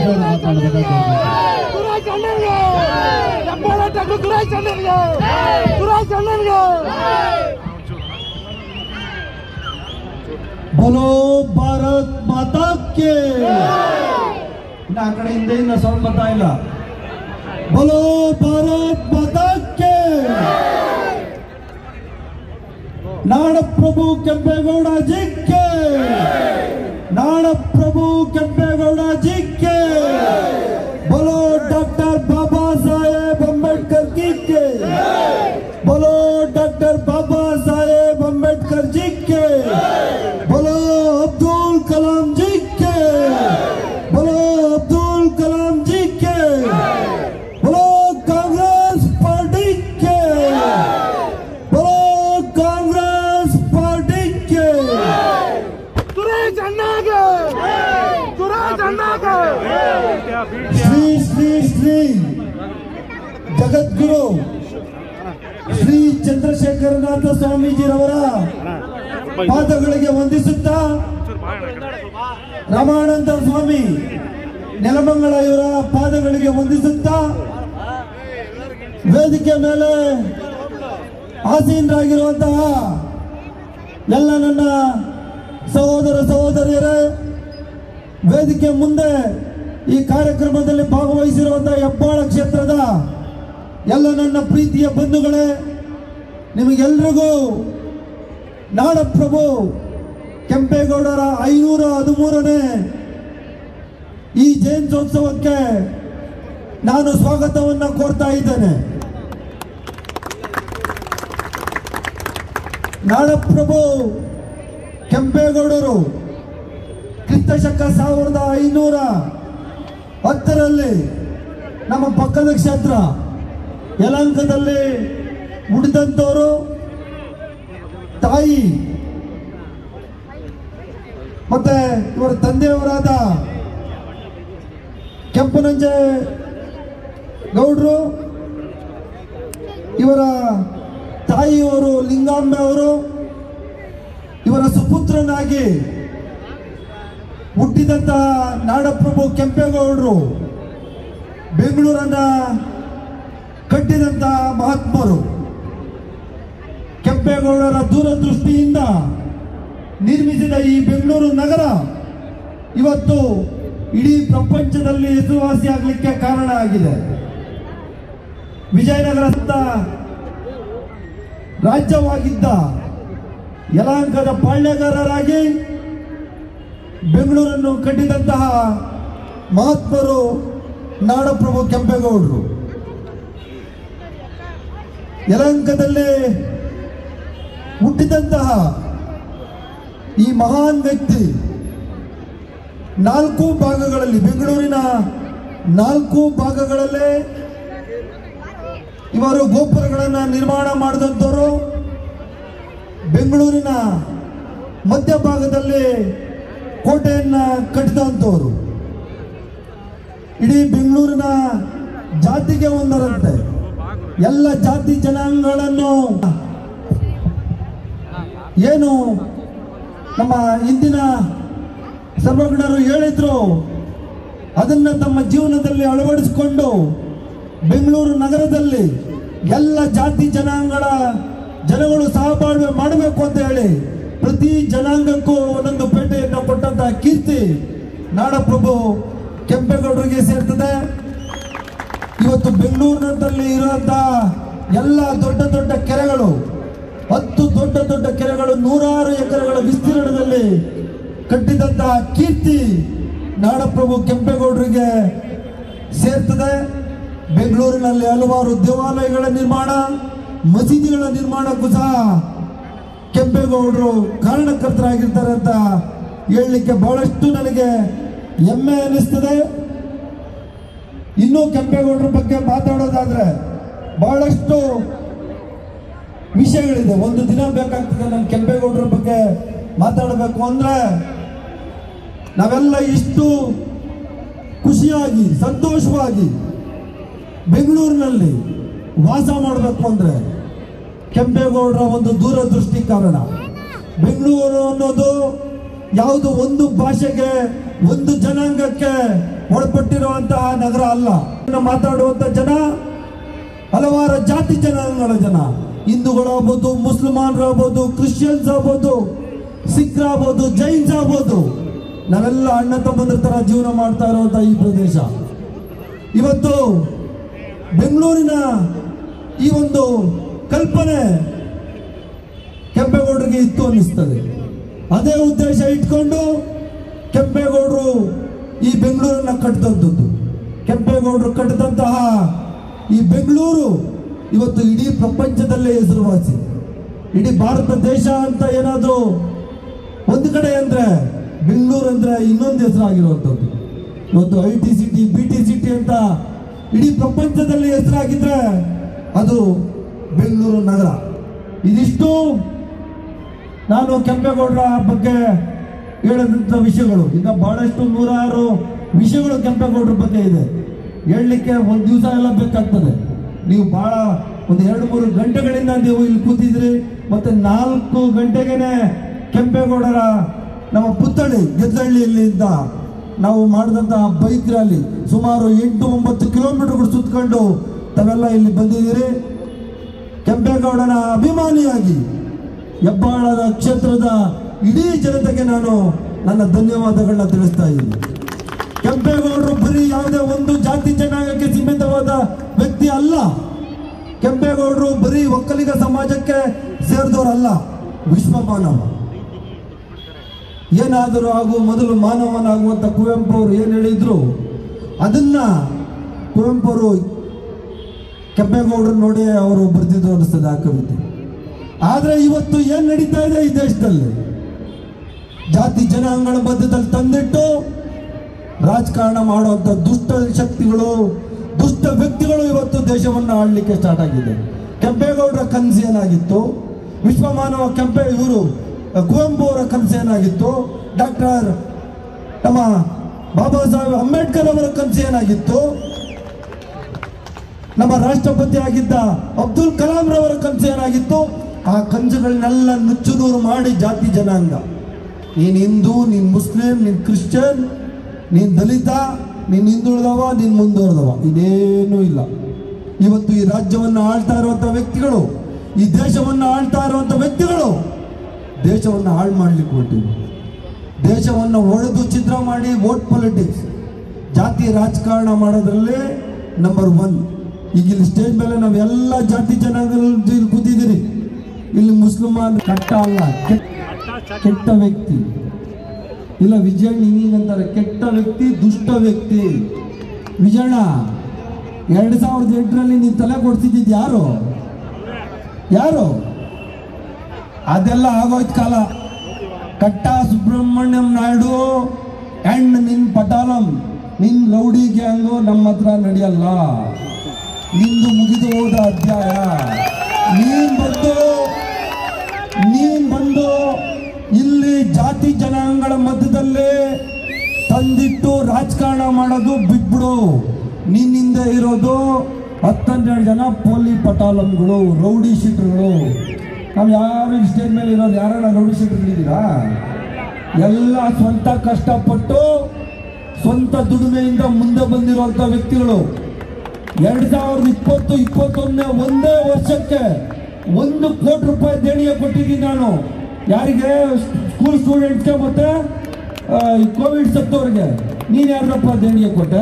ದೊಡ್ಡವರು ಮಾತಾಡಬೇಕಾಗ್ತದೆ ಗುರಾಜ್ ಅಣ್ಣನ್ಗೆ ಹೆಬ್ಬಾಳಾಟಕ್ಕೆ ಗುರಾಜ್ ಅಣ್ಣನ್ಗೆ ಗುರಾಜ್ ಅಣ್ಣನ್ಗೆ बोलो ಭಾರತ್ ಮಾತಾ ಕೆ ಇನ್ನು ಆ ಕಡೆ ಹಿಂದೆ ಇನ್ನ ಸೌಂಡ್ ಬರ್ತಾ ಇಲ್ಲ बोलो ಭಾರತ್ ಮಾತಾ ಕೆ ನಾಡಪ್ರಭು ಕೆಂಪೇಗೌಡ ಜಿಕ್ಕೆ ನಾಡಪ್ರಭು ಕೆಂಪೇಗೌಡ ಜಿಕ್ಕೆ बोलो ಡಾಕ್ಟರ್ ಬಾಬಾ ಸಾಹೇಬ್ ಅಂಬೇಡ್ಕರ್ ಜಿಕ್ಕೆ बोलो डॉक्टर बाबा साहेब अंबेडकर जी के बोलो अब्दुल कलाम जी के बोलो अब्दुल कलाम जी के बोलो कांग्रेस पार्टी के बोलो कांग्रेस पार्टी के ಗುರಾಜ್ ಅಣ್ಣಗೆ ಗುರಾಜ್ ಅಣ್ಣಗೆ श्री श्री श्री ಜಗದ್ಗುರು ಶ್ರೀ ಚಂದ್ರಶೇಖರನಾಥ ಸ್ವಾಮೀಜಿರವರ ಪಾದಗಳಿಗೆ ವಂದಿಸುತ್ತಾ ರಾಮಾನಂದ ಸ್ವಾಮಿ ನೆಲಮಂಗಲ ಇವರ ಪಾದಗಳಿಗೆ ವಂದಿಸುತ್ತಾ ವೇದಿಕೆ ಮೇಲೆ ಆಸೀನರಾಗಿರುವಂತಹ ಎಲ್ಲ ನನ್ನ ಸಹೋದರ ಸಹೋದರಿಯರೇ ವೇದಿಕೆ ಮುಂದೆ ಈ ಕಾರ್ಯಕ್ರಮದಲ್ಲಿ ಭಾಗವಹಿಸಿರುವಂತಹ ಹೆಬ್ಬಾಳ ಕ್ಷೇತ್ರದ ಎಲ್ಲ ನನ್ನ ಪ್ರೀತಿಯ ಬಂಧುಗಳೇ ನಿಮಗೆಲ್ರಿಗೂ ನಾಡಪ್ರಭು ಕೆಂಪೇಗೌಡರ ಐನೂರ ಹದಿಮೂರನೇ ಈ ಜಯಂತ್ಯೋತ್ಸವಕ್ಕೆ ನಾನು ಸ್ವಾಗತವನ್ನು ಕೋರ್ತಾ ಇದ್ದೇನೆ ನಾಡಪ್ರಭು ಕೆಂಪೇಗೌಡರು ಕ್ರಿಸ್ತಶಕ ಸಾವಿರದ ಐನೂರ ಹತ್ತರಲ್ಲಿ ನಮ್ಮ ಪಕ್ಕದ ಕ್ಷೇತ್ರ ಯಲಂಕದಲ್ಲಿ ಹುಟ್ಟಿದಂಥವರು ತಾಯಿ ಮತ್ತೆ ಇವರ ತಂದೆಯವರಾದ ಕೆಂಪನಂಜೆ ಗೌಡ್ರು ಇವರ ತಾಯಿಯವರು ಲಿಂಗಾಂಬೆ ಅವರು ಇವರ ಸುಪುತ್ರನಾಗಿ ಹುಟ್ಟಿದಂತ ನಾಡಪ್ರಭು ಕೆಂಪೇಗೌಡರು ಬೆಂಗಳೂರನ್ನ ಕಟ್ಟಿದಂತ ಮಹಾತ್ಮರು ಕೆಂಪೇಗೌಡರ ದೂರದೃಷ್ಟಿಯಿಂದ ನಿರ್ಮಿಸಿದ ಈ ಬೆಂಗಳೂರು ನಗರ ಇವತ್ತು ಇಡೀ ಪ್ರಪಂಚದಲ್ಲಿ ಹೆಸರುವಾಸಿಯಾಗಲಿಕ್ಕೆ ಕಾರಣ ಆಗಿದೆ ವಿಜಯನಗರದ ರಾಜ್ಯವಾಗಿದ್ದ ಯಲಾಂಕದ ಪಾಳ್ಯಗಾರರಾಗಿ ಬೆಂಗಳೂರನ್ನು ಕಟ್ಟಿದಂತಹ ಮಹಾತ್ಮರು ನಾಡಪ್ರಭು ಕೆಂಪೇಗೌಡರು ಯಲಂಕದಲ್ಲಿ ಹುಟ್ಟಿದಂತಹ ಈ ಮಹಾನ್ ವ್ಯಕ್ತಿ ನಾಲ್ಕು ಭಾಗಗಳಲ್ಲಿ ಬೆಂಗಳೂರಿನ ನಾಲ್ಕು ಭಾಗಗಳಲ್ಲೇ ಇವರು ಗೋಪುರಗಳನ್ನು ನಿರ್ಮಾಣ ಮಾಡಿದಂಥವರು ಬೆಂಗಳೂರಿನ ಮಧ್ಯಭಾಗದಲ್ಲಿ ಕೋಟೆಯನ್ನ ಕಟ್ಟಿದಂಥವ್ರು ಇಡೀ ಬೆಂಗಳೂರಿನ ಜಾತಿಗೆ ಒಂದರಂತೆ ಎಲ್ಲ ಜಾತಿ ಜನಾಂಗಗಳನ್ನು ಏನು ನಮ್ಮ ಇಂದಿನ ಸರ್ವಜ್ಞರು ಹೇಳಿದ್ರು ಅದನ್ನ ತಮ್ಮ ಜೀವನದಲ್ಲಿ ಅಳವಡಿಸಿಕೊಂಡು ಬೆಂಗಳೂರು ನಗರದಲ್ಲಿ ಎಲ್ಲ ಜಾತಿ ಜನಾಂಗಗಳ ಜನಗಳು ಸಹಬಾಳ್ವೆ ಮಾಡಬೇಕು ಅಂತ ಹೇಳಿ ಪ್ರತಿ ಜನಾಂಗಕ್ಕೂ ಒಂದೊಂದು ಪೇಟೆಯನ್ನು ಕೊಟ್ಟಂತಹ ಕೀರ್ತಿ ನಾಡಪ್ರಭು ಕೆಂಪೇಗೌಡರಿಗೆ ಸೇರ್ತದೆ ಇವತ್ತು ಬೆಂಗಳೂರಿನಲ್ಲಿ ಇರುವಂತಹ ಎಲ್ಲ ದೊಡ್ಡ ದೊಡ್ಡ ಕೆರೆಗಳು ಹತ್ತು ದೊಡ್ಡ ದೊಡ್ಡ ಕೆರೆಗಳು ನೂರಾರು ಎಕರೆಗಳ ವಿಸ್ತೀರ್ಣದಲ್ಲಿ ಕಟ್ಟಿದಂತಹ ಕೀರ್ತಿ ನಾಡಪ್ರಭು ಕೆಂಪೇಗೌಡರಿಗೆ ಸೇರ್ತದೆ ಬೆಂಗಳೂರಿನಲ್ಲಿ ಹಲವಾರು ದೇವಾಲಯಗಳ ನಿರ್ಮಾಣ ಮಸೀದಿಗಳ ನಿರ್ಮಾಣಕ್ಕೂ ಸಹ ಕೆಂಪೇಗೌಡರು ಕಾರಣಕರ್ತರಾಗಿರ್ತಾರೆ ಅಂತ ಹೇಳಲಿಕ್ಕೆ ಬಹಳಷ್ಟು ನನಗೆ ಹೆಮ್ಮೆ ಅನಿಸ್ತದೆ ಇನ್ನೂ ಕೆಂಪೇಗೌಡರ ಬಗ್ಗೆ ಮಾತಾಡೋದಾದ್ರೆ ಬಹಳಷ್ಟು ವಿಷಯಗಳಿದೆ ಒಂದು ದಿನ ಬೇಕಾಗ್ತದೆ ನಮ್ಮ ಕೆಂಪೇಗೌಡರ ಬಗ್ಗೆ ಮಾತಾಡಬೇಕು ಅಂದ್ರೆ ನಾವೆಲ್ಲ ಇಷ್ಟು ಖುಷಿಯಾಗಿ ಸಂತೋಷವಾಗಿ ಬೆಂಗಳೂರಿನಲ್ಲಿ ವಾಸ ಮಾಡಬೇಕು ಅಂದ್ರೆ ಕೆಂಪೇಗೌಡರ ಒಂದು ದೂರದೃಷ್ಟಿ ಕಾರಣ ಬೆಂಗಳೂರು ಅನ್ನೋದು ಯಾವುದು ಒಂದು ಭಾಷೆಗೆ ಒಂದು ಜನಾಂಗಕ್ಕೆ ಒಳಪಟ್ಟಿರುವಂತಹ ನಗರ ಅಲ್ಲ ಇನ್ನು ಮಾತಾಡುವಂತ ಜನ ಹಲವಾರು ಜಾತಿ ಜನಾಂಗಗಳ ಜನ ಹಿಂದೂಗಳಾಗ್ಬೋದು ಮುಸ್ಲಿಮಾನರಾಗ್ಬೋದು ಕ್ರಿಶ್ಚಿಯನ್ಸ್ ಆಗ್ಬೋದು ಸಿಖ್ರ ಆಗ್ಬೋದು ಜೈನ್ಸ್ ಆಗ್ಬೋದು ನಾವೆಲ್ಲ ಅಣ್ಣ ತಮ್ಮಂದ್ರ ತರ ಜೀವನ ಮಾಡ್ತಾ ಇರುವಂತ ಈ ಪ್ರದೇಶ ಇವತ್ತು ಬೆಂಗಳೂರಿನ ಈ ಒಂದು ಕಲ್ಪನೆ ಕೆಂಪೇಗೌಡರಿಗೆ ಇತ್ತು ಅನ್ನಿಸ್ತದೆ ಅದೇ ಉದ್ದೇಶ ಇಟ್ಕೊಂಡು ಕೆಂಪೇಗೌಡರು ಈ ಬೆಂಗಳೂರನ್ನ ಕಟ್ಟಿದಂಥದ್ದು ಕೆಂಪೇಗೌಡರು ಕಟ್ಟಿದಂತಹ ಈ ಬೆಂಗಳೂರು ಇವತ್ತು ಇಡೀ ಪ್ರಪಂಚದಲ್ಲೇ ಹೆಸರುವಾಸಿ ಇಡೀ ಭಾರತ ದೇಶ ಅಂತ ಏನಾದರೂ ಒಂದು ಕಡೆ ಅಂದ್ರೆ ಬೆಂಗಳೂರು ಅಂದ್ರೆ ಇನ್ನೊಂದು ಹೆಸರಾಗಿರುವಂಥದ್ದು ಇವತ್ತು I T city B T city ಅಂತ ಇಡೀ ಪ್ರಪಂಚದಲ್ಲಿ ಹೆಸರಾಗಿದ್ರೆ ಅದು ಬೆಂಗಳೂರು ನಗರ ಇದಿಷ್ಟು ನಾನು ಕೆಂಪೇಗೌಡರ ಬಗ್ಗೆ ಹೇಳಿದಂಥ ವಿಷಯಗಳು ಈಗ ಬಹಳಷ್ಟು ನೂರಾರು ವಿಷಯಗಳು ಕೆಂಪೇಗೌಡರ ಬಗ್ಗೆ ಇದೆ ಹೇಳಲಿಕ್ಕೆ ಒಂದು ದಿವಸ ಎಲ್ಲ ಬೇಕಾಗ್ತದೆ ನೀವು ಬಹಳ ಒಂದು ಎರಡು ಮೂರು ಗಂಟೆಗಳಿಂದ ನೀವು ಇಲ್ಲಿ ಕೂತಿದ್ರಿ ಮತ್ತೆ ನಾಲ್ಕು ಗಂಟೆಗೆನೆ ಕೆಂಪೇಗೌಡರ ನಮ್ಮ ಪುತ್ಥಳಿ ಗೆದ್ದಹಳ್ಳಿಯಲ್ಲಿಂದ ನಾವು ಮಾಡಿದಂತಹ ಬೈಕ್ ರ್ಯಾಲಿ ಸುಮಾರು ಎಂಟು ಒಂಬತ್ತು ಕಿಲೋಮೀಟರ್ಗಳು ಸುತ್ತಕೊಂಡು ತಾವೆಲ್ಲ ಇಲ್ಲಿ ಬಂದಿದ್ದೀರಿ ಕೆಂಪೇಗೌಡನ ಅಭಿಮಾನಿಯಾಗಿ ಹೆಬ್ಬಾಳದ ಕ್ಷೇತ್ರದ ಇಡೀ ಜನತೆಗೆ ನಾನು ನನ್ನ ಧನ್ಯವಾದಗಳನ್ನ ತಿಳಿಸ್ತಾ ಇದ್ದೀನಿ ಕೆಂಪೇಗೌಡರು ಬರೀ ಯಾವುದೇ ಒಂದು ಜಾತಿ ಜನಾಂಗಕ್ಕೆ ಸೀಮಿತವಾದ ವ್ಯಕ್ತಿ ಅಲ್ಲ ಕೆಂಪೇಗೌಡರು ಬರೀ ಒಕ್ಕಲಿಗ ಸಮಾಜಕ್ಕೆ ಸೇರಿದವರಲ್ಲ ವಿಶ್ವ ಮಾನವ ಏನಾದರೂ ಆಗು ಮೊದಲು ಮಾನವನಾಗುವಂತ ಕುವೆಂಪು ಅವರು ಏನು ಹೇಳಿದ್ರು ಅದನ್ನ ಕುವೆಂಪು ಅವರು ಕೆಂಪೇಗೌಡರು ನೋಡಿ ಅವರು ಬರೆದಿದ್ದು ಅನಿಸ್ತದೆ ಆ ಕವಿತೆ ಆದ್ರೆ ಇವತ್ತು ಏನ್ ನಡೀತಾ ಇದೆ ಈ ದೇಶದಲ್ಲಿ ಜಾತಿ ಜನಾಂಗಗಳ ಮಧ್ಯದಲ್ಲಿ ತಂದಿಟ್ಟು ರಾಜಕಾರಣ ಮಾಡುವಂತ ದುಷ್ಟ ಶಕ್ತಿಗಳು ದುಷ್ಟ ವ್ಯಕ್ತಿಗಳು ಇವತ್ತು ದೇಶವನ್ನು ಆಳ್ಲಿಕ್ಕೆ ಸ್ಟಾರ್ಟ್ ಆಗಿದೆ ಕೆಂಪೇಗೌಡರ ಕನಸು ಏನಾಗಿತ್ತು ವಿಶ್ವಮಾನವ ಕೆಂಪೆ ಇವರು ಕುವೆಂಪು ಅವರ ಕನಸು ಏನಾಗಿತ್ತು ಡಾಕ್ಟರ್ ನಮ್ಮ ಬಾಬಾ ಸಾಹೇಬ್ ಅಂಬೇಡ್ಕರ್ ಅವರ ಕನಸು ಏನಾಗಿತ್ತು ನಮ್ಮ ರಾಷ್ಟ್ರಪತಿ ಆಗಿದ್ದ ಅಬ್ದುಲ್ ಕಲಾಂ ರವರ ಕನಸು ಏನಾಗಿತ್ತು ಆ ಕನಸುಗಳನ್ನೆಲ್ಲ ನುಚ್ಚುನೂರು ಮಾಡಿ ಜಾತಿ ಜನಾಂಗ ನೀನ್ ಹಿಂದೂ ನೀನ್ ಮುಸ್ಲಿಂ ನೀನ್ ಕ್ರಿಶ್ಚಿಯನ್ ನೀನ್ ದಲಿತ ನೀನ್ ಹಿಂದುಳಿದವ ನೀನ್ ಮುಂದುವರೆದವ ಇದೇನೂ ಇಲ್ಲ ಇವತ್ತು ಈ ರಾಜ್ಯವನ್ನು ಆಳ್ತಾ ಇರುವಂತ ವ್ಯಕ್ತಿಗಳು ಈ ದೇಶವನ್ನು ಆಳ್ತಾ ಇರುವಂತ ವ್ಯಕ್ತಿಗಳು ದೇಶವನ್ನು ಹಾಳು ಮಾಡ್ಲಿಕ್ಕೆ ಹೊರಟಿವಿ ದೇಶವನ್ನು ಒಡೆದು ಚಿತ್ರ ಮಾಡಿ ವೋಟ್ ಪೊಲಿಟಿಕ್ಸ್ ಜಾತಿ ರಾಜಕಾರಣ ಮಾಡೋದ್ರಲ್ಲಿ ನಂಬರ್ ಒನ್ ಈಗ ಇಲ್ಲಿ ಸ್ಟೇಜ್ ಮೇಲೆ ನಾವೆಲ್ಲ ಜಾತಿ ಜನಾಂಗದಲ್ಲಿ ಕೂತಿದ್ದೀರಿ ಇಲ್ಲಿ ಮುಸ್ಲಿಮಾನ್ ಕಟ್ಟ ಅಲ್ಲ ಕೆಟ್ಟ ಕೆಟ್ಟ ವ್ಯಕ್ತಿ ಇಲ್ಲ ವಿಜಯಣ್ಣ ಹಿಂಗಂತಾರೆ ಕೆಟ್ಟ ವ್ಯಕ್ತಿ ದುಷ್ಟ ವ್ಯಕ್ತಿ ವಿಜಯಣ್ಣ ಎರಡ್ ಸಾವಿರದ ಎಂಟರಲ್ಲಿ ನೀನ್ ತಲೆ ಕೊಡ್ತಿದ್ದಿದ್ ಯಾರು ಯಾರು ಅದೆಲ್ಲ ಆಗೋಯ್ತು ಕಾಲ ಕಟ್ಟ ಸುಬ್ರಹ್ಮಣ್ಯಂ ನಾಯ್ಡು ಅಂಡ್ ನಿನ್ ಪಟಾಲಂ ನಿನ್ ರೌಡಿ ಗ್ಯಾಂಗು ನಮ್ಮ ಹತ್ರ ನಡೆಯಲ್ಲ ನಿಂದು ಮುಗಿದು ಹೋದ ಅಧ್ಯಾಯ ನೀನ್ ಬಂದು ನೀನ್ ಬಂದು ಇಲ್ಲಿ ಜಾತಿ ಜನಾಂಗಗಳ ಮಧ್ಯದಲ್ಲಿ ತಂದಿಟ್ಟು ರಾಜಕಾರಣ ಮಾಡೋದು ಬಿಟ್ಬಿಡು ನಿನ್ನಿಂದ ಇರೋದು ಹತ್ತನ್ನೆರಡು ಜನ ಪೋಲಿ ಪಟಾಲಂಗಳು ರೌಡಿ ಶೀಟರ್ಗಳು ನಾವು ಯಾರು ಸ್ಟೇಜ್ ಮೇಲೆ ಇರೋದು ಯಾರನ್ನ ರೌಡಿ ಶೀಟರ್ಗಳಿದ್ದೀರಾ ಎಲ್ಲ ಸ್ವಂತ ಕಷ್ಟಪಟ್ಟು ಸ್ವಂತ ದುಡಿಮೆಯಿಂದ ಮುಂದೆ ಬಂದಿರುವಂಥ ವ್ಯಕ್ತಿಗಳು ಎರಡ್ ಸಾವಿರದ ಇಪ್ಪತ್ತು ಇಪ್ಪತ್ತೊಂದನೇ ಒಂದೇ ವರ್ಷಕ್ಕೆ ಒಂದು ಕೋಟಿ ರೂಪಾಯಿ ದೇಣಿಗೆ ಕೊಟ್ಟಿದ್ದೀನಿ ನಾನು ಯಾರಿಗೆ ಸ್ಕೂಲ್ ಸ್ಟೂಡೆಂಟ್ಸ್ಗೆ ಮತ್ತೆ ಆ, ಈ ಕೋವಿಡ್ ಸತ್ತವ್ರಿಗೆ ನೀನು ಯಾರಪ್ಪ ದೇಣಿಗೆ ಕೊಟ್ಟೆ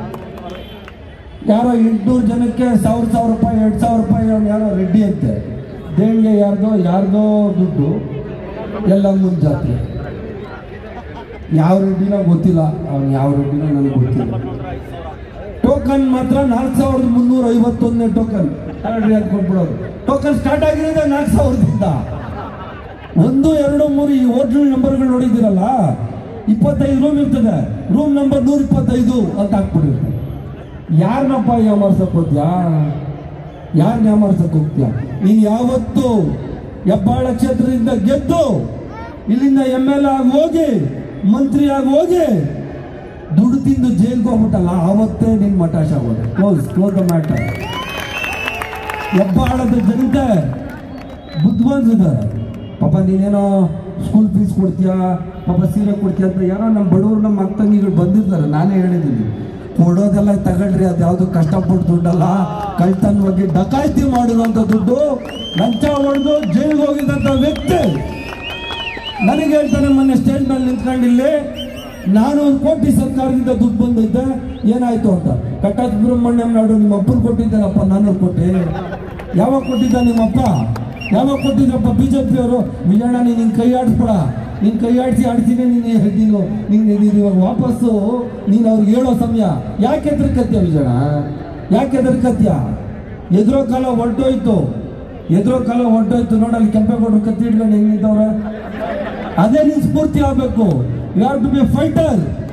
ಯಾರೋ ಎಂಟುನೂರು ಜನಕ್ಕೆ ಸಾವಿರ ಸಾವಿರ ರೂಪಾಯಿ ಎರಡು ಸಾವಿರ ರೂಪಾಯಿ ಅವ್ನು ಯಾರೋ ರೆಡ್ಡಿ ಅಂತೆ ದೇಣಿಗೆ ಯಾರ್ದೋ ಯಾರ್ದೋ ದುಡ್ಡು ಎಲ್ಲ ಮುಂಜಾತ್ರೆ ಯಾವ ರೆಡ್ಡಿನೋ ಗೊತ್ತಿಲ್ಲ ಅವ್ನು ಯಾವ ರೆಡ್ಡಿನೋ ನನಗೆ ಗೊತ್ತಿಲ್ಲ ಟೋಕನ್ ಮಾತ್ರ ನಾಲ್ಕು ಸಾವಿರದ ಮುನ್ನೂರ ಐವತ್ತೊಂದನೇ ಟೋಕನ್ ತಗೊಳ್ರಿ ಅಂತ ಕೊಟ್ಬಿಡೋದು ಟೋಕನ್ ಸ್ಟಾರ್ಟ್ ಆಗಿರೋದೇ ನಾಲ್ಕು ಸಾವಿರದಿಂದ ಒಂದು ಎರಡು ಮೂರು ಈ ಹೋಟ್ಲ್ ನಂಬರ್ಗಳು ನೋಡಿದ್ದೀರಲ್ಲ ಇಪ್ಪತ್ತೈದು ರೂಮ್ ಇರ್ತದೆ ರೂಮ್ ನಂಬರ್ ನೂರ ಇಪ್ಪತ್ತೈದು ಅಂತ ಹಾಕ್ಬಿಟ್ಟಿರ್ತಾರೆ ಯಾರನ್ನಪ್ಪ ಯಾಮಾರ್ಸಕ್ ಹೋಗ್ತೀಯಾ ಯಾರನ್ನ ಯಾಮಾರ್ಸಕ್ ಹೋಗ್ತೀಯ ನೀನು ಯಾವತ್ತು ಹೆಬ್ಬಾಳ ಕ್ಷೇತ್ರದಿಂದ ಗೆದ್ದು ಇಲ್ಲಿಂದ ಎಮ್ ಎಲ್ ಆಗಿ ಹೋಗಿ ಮಂತ್ರಿ ಆಗಿ ಹೋಗಿ ದುಡ್ಡು ತಿಂದು ಜೈಲ್ಗೆ ಹೋಗ್ಬಿಟ್ಟಲ್ಲ ಆವತ್ತೇ ನಿನ್ ಮಟಾಶ ಆಗೋದು ಕ್ಲೋಸ್ ಕ್ಲೋಸ್ ದ ಮ್ಯಾಟರ್ ಹೆಬ್ಬಾಳದ ಜನತೆ ಬುದ್ಧಿವಂತಿದ್ದಾರೆ ಪಾಪ ನೀನೇನೋ ಸ್ಕೂಲ್ ಫೀಸ್ ಕೊಡ್ತೀಯಾ ಪಾಪ ಸೀರೆ ಕೊಡ್ತೀಯ ಅಂತ ಯಾರೋ ನಮ್ಮ ಬಡವರು ನಮ್ಮ ಅಕ್ಕ ತಂಗಿಗಳು ಬಂದಿರ್ತಾರೆ ನಾನೇ ಹೇಳಿದ್ದೀನಿ ಕೊಡೋದೆಲ್ಲ ತಗೊಳ್ರಿ ಅದು ಯಾವುದು ಕಷ್ಟಪಟ್ಟು ದುಡ್ಡಲ್ಲ ಕಳ್ತನವಾಗಿ ಡಕಾಯಿತಿ ಮಾಡಿರುವಂಥ ದುಡ್ಡು ಲಂಚ ಹೊಡೆದು ಜೈಲಿಗೆ ಹೋಗಿದ್ದಂಥ ವ್ಯಕ್ತಿ ನನಗೆ ಹೇಳ್ತಾನೆ ಮೊನ್ನೆ ಸ್ಟೇಜ್ ಮೇಲೆ ನಿಂತ್ಕೊಂಡು ಇಲ್ಲಿ ನಾನು ಒಂದು ಕೋಟಿ ಸರ್ಕಾರದಿಂದ ದುಡ್ಡು ಬಂದೈತೆ ಏನಾಯ್ತು ಅಂತ ಕಟ್ಟ ಸುಬ್ರಹ್ಮಣ್ಯಂ ನಾಡು ನಿಮ್ಮ ಅಪ್ಪನ ಕೊಟ್ಟಿದ್ದಾರಪ್ಪ ನಾನು ಕೊಟ್ಟೆ ಯಾವಾಗ ಕೊಟ್ಟಿದ್ದ ನಿಮ್ಮಪ್ಪ ಯಾವಾಗ ಕೊಟ್ಟಿದ್ರಪ್ಪ ಬಿ ಜೆ ಪಿಯವರು ವಿಜಯಣ್ಣ ನೀನು ನಿನ್ನ ಕೈ ಆಡಿಸ್ಬೇಡ ನೀನು ಕೈ ಆಡಿಸಿ ಆಡ್ತೀನಿ ನೀನು ನೀನು ನೀನು ನೀನು ಇವಾಗ ವಾಪಸ್ಸು ನೀನು ಅವ್ರಿಗೆ ಹೇಳೋ ಸಮಯ ಯಾಕೆ ಹೆದರ್ಕತ್ಯ ವಿಜಯಣ್ಣ ಯಾಕೆ ಹೆದರ್ಕತ್ಯ ಎದುರೋ ಕಾಲ ಹೊರಟೋಯ್ತು ಎದುರೋ ಕಾಲ ಹೊರಟೋಯ್ತು ನೋಡಲ್ಲಿ ಕೆಂಪೇಗೌಡರು ಕತ್ತಿ ಹಿಡ್ಕೊಂಡು ಹೆಂಗಿದ್ದವ್ರೆ ಅದೇ ನಿನ್ ಸ್ಫೂರ್ತಿ ಆಗ್ಬೇಕು you have to be fighter